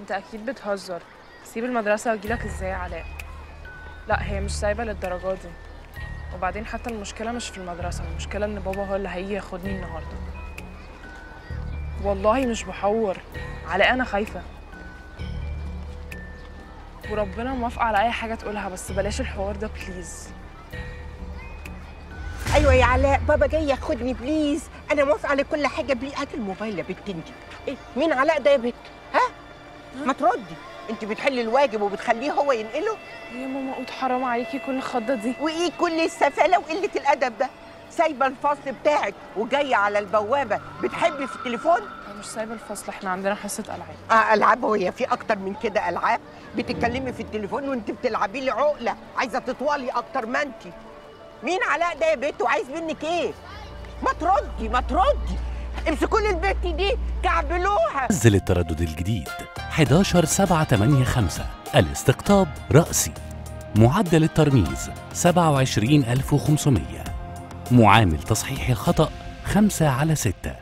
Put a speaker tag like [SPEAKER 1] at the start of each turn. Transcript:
[SPEAKER 1] انت اكيد بتهزر سيب المدرسه واجيلك ازاي يا علاء لا هي مش سايبه للدرجه دي وبعدين حتى المشكله مش في المدرسه المشكله ان بابا هو اللي هيجي ياخدني النهارده والله مش بحور علاء انا خايفه وربنا موافقه على اي حاجه تقولها بس بلاش الحوار ده بليز
[SPEAKER 2] ايوه يا علاء بابا جاي ياخدني بليز انا موافقه على كل حاجه بليز هات الموبايل يا بنت انت إيه؟ مين علاء ده يا بنت ها ما تردي انت بتحلي الواجب وبتخليه هو ينقله
[SPEAKER 1] يا ماما قلت حرام عليكي كل الخضه دي
[SPEAKER 2] وايه كل السفاله وقله الادب ده سايبه الفصل بتاعك وجايه على البوابه بتحبي في التليفون
[SPEAKER 1] انا مش سايبه الفصل احنا عندنا حصه العاب
[SPEAKER 2] اه العاب وهي في اكتر من كده العاب بتتكلمي في التليفون وانت بتلعبي لي عقله عايزه تطولي اكتر ما انت مين علاء ده يا بنت وعايز منك ايه ما تردي ما تردي امسكوا لي البنت دي كعبلوها
[SPEAKER 3] نزل التردد الجديد 11 7 8 5 الاستقطاب رأسي معدل الترميز 27500 معامل تصحيح الخطأ 5 على 6